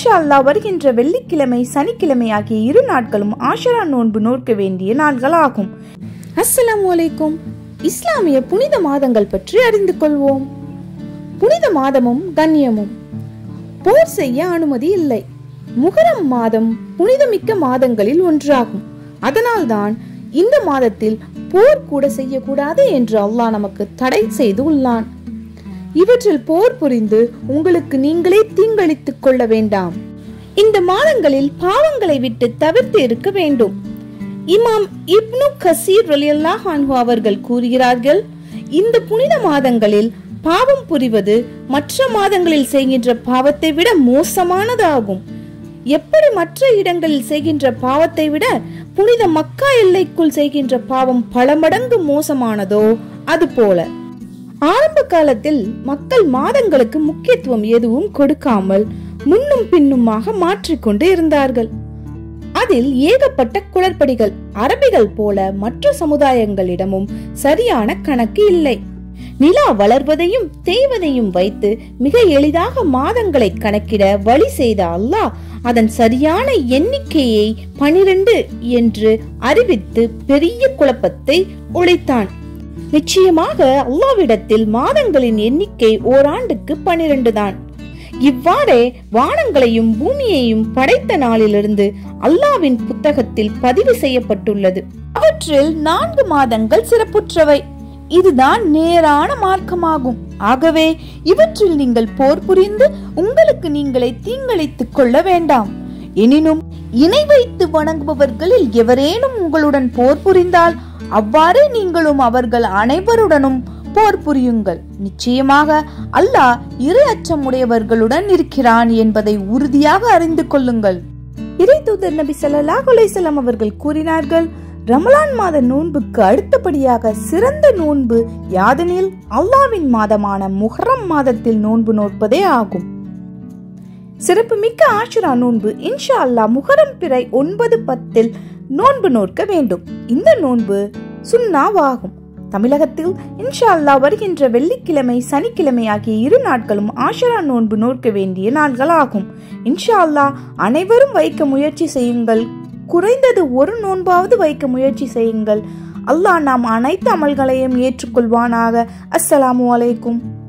இன்ஷா அல்லாஹ் வருகின்ற வெள்ளிக்கிழமை சனிக்கிழமை ஆகிய இரு நாட்களும் ஆஷரா நோன்பு நோக்க வேண்டிய நாள்கள் ஆகும் அஸ்ஸலாமு அலைக்கும் இஸ்லாமிய புனித மாதங்கள் பற்றி அறிந்து கொள்வோம் புனித மாதமும் கண்ணியமும் போர் செய்ய அனுமதி இல்லை முகரம் மாதம் புனிதமிக்க மாதங்களில் ஒன்றாகும் அதனால்தான் இந்த மாதத்தில் போர் கூட செய்யக்கூடாது என்று அல்லாஹ் நமக்கு தடை செய்து உள்ளான் இவற்றில் போர் புரிந்து உங்களுக்கு நீங்களே தீங்களித்துக் கொள்ள வேண்டாம் இந்த மாதங்களில் பாவங்களை விட்டு தவிர்த்து இருக்க வேண்டும் இமாம் இப்னு கசீர் ரலியல்லாஹு அன்ஹு அவர்கள் கூறுகிறார்கள் இந்த புனித மாதங்களில் பாவம் புரிவது மற்ற மாதங்களில் செய்கின்ற பாவத்தை விட மோசமானதாகும் எப்படி மற்ற இடங்களில் செய்கின்ற பாவத்தை விட புனித மக்கா எல்லைக்குள் செய்கின்ற பாவம் பல மடங்கு மோசமானதோ அதுபோல ஆரம்ப காலத்தில் மக்கள் மாதங்களுக்கு முக்கியத்துவம் எதுவும் கொடுக்காமல் முன்னும் பின்னுமாக மாற்றிக்கொண்டு இருந்தார்கள் அதில் ஏகப்பட்ட குளறுபடிகள் அரபிகள் போல மற்ற சமுதாயங்களிடமும் சரியான கணக்கு இல்லை நிலா வளர்வதையும் தேய்வதையும் வைத்து மிக எளிதாக மாதங்களை கணக்கிட வழி செய்த அல்லாஹ் அதன் சரியான எண்ணிக்கையை பனிரெண்டு என்று அறிவித்து பெரிய குழப்பத்தை ஒழித்தான் நிச்சயமாக அல்லாவிடத்தில் மாதங்களின் எண்ணிக்கை ஓராண்டுக்கு பனிரெண்டு தான் இவ்வாறே வானங்களையும் பூமியையும் படைத்த நாளிலிருந்து அல்லாவின் புத்தகத்தில் பதிவு செய்யப்பட்டுள்ளது அவற்றில் நான்கு மாதங்கள் சிறப்புற்றவை இதுதான் நேரான மார்க்கமாகும் ஆகவே இவற்றில் நீங்கள் போர் புரிந்து உங்களுக்கு நீங்களே தீங்களித்துக் கொள்ள வேண்டாம் எனினும் இணை வைத்து வணங்குபவர்களில் எவரேனும் உங்களுடன் போர் புரிந்தால் அவ்வாறே நீங்களும் அவர்கள் அனைவருடனும் போர் புரியுங்கள் நிச்சயமாக அல்லாஹ் இரு அச்சமுடையவர்களுடன் இருக்கிறான் என்பதை உறுதியாக அறிந்து கொள்ளுங்கள் இறை தூதர் நபி ஸல்லல்லாஹு அலைஹி வஸல்லம் அவர்கள் கூறினார்கள் ரமலான் மாத நோன்புக்கு அடுத்தபடியாக சிறந்த நோன்பு யாதெனில் அல்லாவின் மாதமான முஹர்ரம் மாதத்தில் நோன்பு நோற்பதே ஆகும் சிறப்புமிக்க ஆஷுரா நோன்பு இன்ஷா அல்லாஹ் முஹரம் பிறை ஒன்பது பத்தில் நோன்பு நோற்க வேண்டும் இந்த நோன்பு சுன்னாவாகும் தமிழகத்தில் இன்ஷா அல்லாஹ் வருகின்ற வெள்ளிக்கிழமை சனிக்கிழமை ஆகிய இரு நாட்களும் ஆஷரா நோன்பு நோற்க வேண்டிய நாள்கள் ஆகும் இன்ஷா அல்லாஹ் அனைவரும் வைக்க முயற்சி செய்யுங்கள் குறைந்தது ஒரு நோன்பாவது வைக்க முயற்சி செய்யுங்கள் அல்லாஹ் நாம் அனைத்து அமல்களையும் ஏற்றுக்கொள்வானாக அஸ்ஸலாமு அலைக்கும்